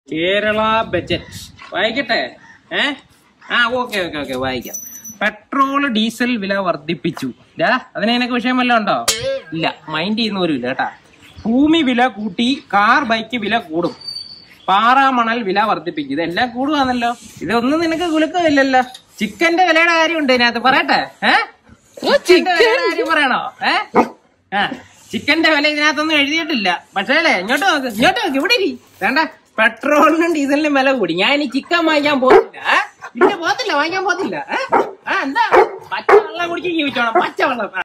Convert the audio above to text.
Kerala budget വായിക്കട്ടെ ഏ ആ ഓക്കെ ഓക്കെ ഓക്കെ വായിക്കാം പെട്രോൾ ഡീസൽ വില വർദ്ധിപ്പിച്ചു ഡാ അതിന് നിനക്ക് വിഷയം വല്ലതും ഉണ്ടോ ഇല്ല മൈൻഡ് ചെയ്യുന്ന പോലും ഇല്ല കേട്ടാ ഭൂമി വില കൂട്ടി കാർ ബൈക്ക് വില കൂടും പാറാമണൽ വില വർദ്ധിപ്പിക്കും ഇതെല്ലാം കൂടുവാന്നല്ലോ ഇതൊന്നും നിനക്ക് കുലുക്കമില്ലല്ലോ ചിക്കന്റെ വിലയുടെ കാര്യമുണ്ട് ഇതിനകത്ത് പറയട്ടെ ഏ ചിക്കന്റെ വിലയുടെ കാര്യം പറയണോ ഏ ആ ചിക്കന്റെ വില ഇതിനകത്തൊന്നും എഴുതിയിട്ടില്ല പക്ഷേ അല്ലേ ഇങ്ങോട്ട് നോക്ക് ഇങ്ങോട്ട് നോക്ക് ഇവിടെ ഇരി. വേണ്ട പെട്രോളിനും ഡീസലിനും വില കൂടി ഞാൻ ഇനി ചിക്കൻ വാങ്ങിക്കാൻ പോകത്തില്ല ഏ? ഇല്ല പോകത്തില്ല വാങ്ങിക്കാൻ പോകത്തില്ല ഏ? ആ എന്താ പച്ചവെള്ളം കുടിച്ച് ജീവിച്ചോണം പച്ചവെള്ളം ആ.